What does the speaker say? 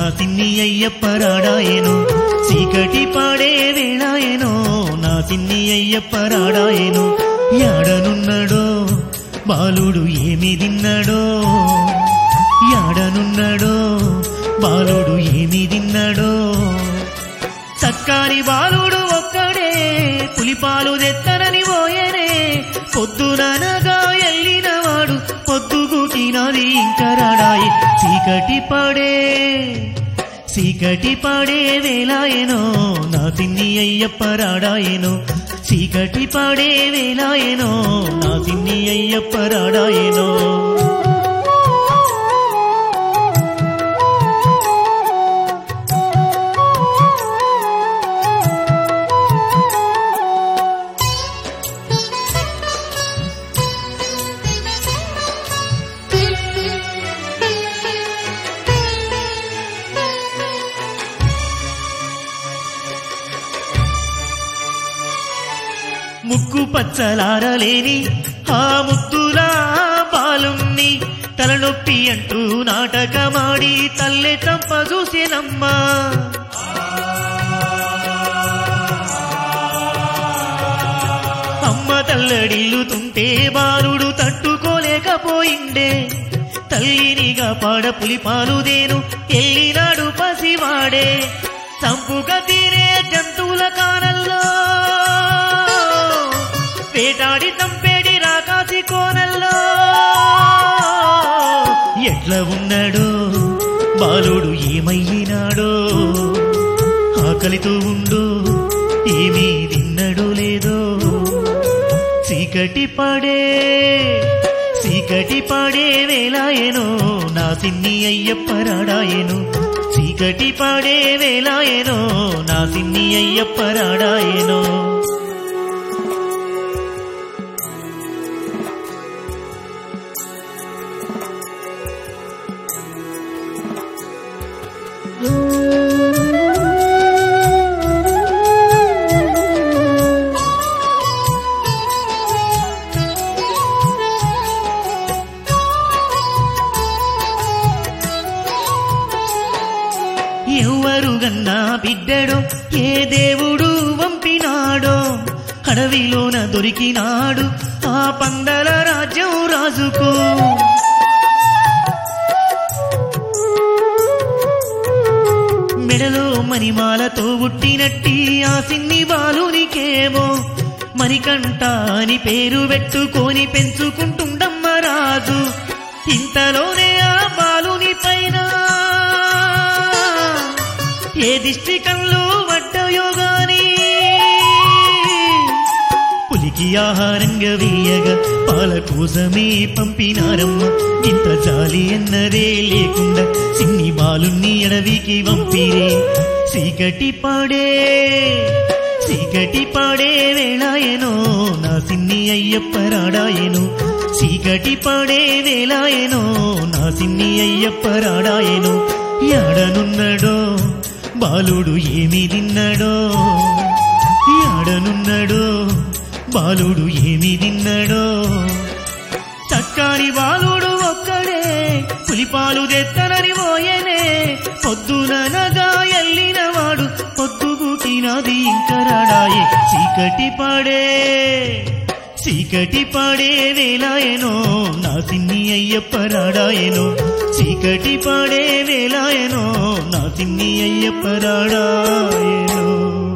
తిన్ని అయ్యప్పరాడాయను చీకటి పాడే వేళాయనో నా తిన్ని అయ్యప్పరాడాయను యాడనున్నాడో బాలుడు ఏమి తిన్నాడో యాడనున్నాడో బాలుడు ఏమి తిన్నాడో చక్కాని బాలుడు ఒక్కడే పులిపాలు తెత్తనని పోయనే పొద్దుననగా ఎల్లినవాడు పొద్దుగు తినది ఇంకరాడాయి చీకటి పడే చీకటి పడే వేలాయనో నా తిన్ని అయ్యప్పరాడాయను చీకటి పడే వేలాయనో నా తిన్ని అయ్యప్పరాడాయనో ముక్కు పచ్చలారలేని ఆ ముద్దులా బాలుణ్ణి తలనొప్పి అంటూ నాటకమాడి తల్లె చంప చూసేనమ్మా అమ్మ తల్లడిల్లుతుంటే బాలుడు తట్టుకోలేకపోయిండే తల్లినిగా పాడ పులిపాలుదేను ఎల్లినాడు పసివాడే చంపుగా తీరే జంతువుల కానల్లో వేటాడి తంపేడి రాకాసి కోనల్లో ఎట్లా ఉన్నాడో బాలుడు ఏమయ్యినాడో ఆకలితో ఉండు ఏమీ తిన్నడో లేదో చీకటి పడే చీకటి పడే వేలాయనో నా సిన్ని అయ్యప్పరాడాయను చీకటి పడే వేలాయనో నా సిన్ని అయ్యప్పరాడాయనో ఎవరు గన్నా బిడ్డడో ఏ దేవుడు వంపినాడో అడవిలోన దొరికినాడు ఆ పందల రాజ్యం రాజుకు మెడలో మణిమాలతో పుట్టినట్టి ఆ సిన్ని బాలునికేమో మణికంఠ అని పేరు పెట్టుకొని పెంచుకుంటుండమ్మ రాజు ఇంతలోనే ఆ బాలుని పైన ఏ దిష్టి కళ్ళు పడ్డయో గాని పులికి ఆహారంగా వేయగా పాల కోసమే పంపినారమ్మ ఇంత జాలి అన్నదే లేకుండా సిన్ని బాలుణ్ణి అడవికి పంపిరే చీకటి పాడే చీకటి పాడే వేళాయనో నా సిన్ని అయ్యప్పరాడాయను చీకటి పాడే వేళాయనో నా సిన్ని అయ్యప్పరాడాయను యాడనున్నాడో బాలుడు ఏమి తిన్నాడో యాడనున్నాడో బాలుడు ఏమి తిన్నాడో చక్కాని బాలుడు ఒక్కడే పులిపాలు తెత్తనని పోయనే పొద్దుననగా ఎల్లినవాడు పొద్దుగు తినది ఇంకరాడాయే చీకటి పడే చీకటి పడే వేలాయనో నా సిన్ని అయ్యప్పరాడాయనో చీకటి పడే వేలాయనో నా సిన్ని అయ్యప్పరాడాయనో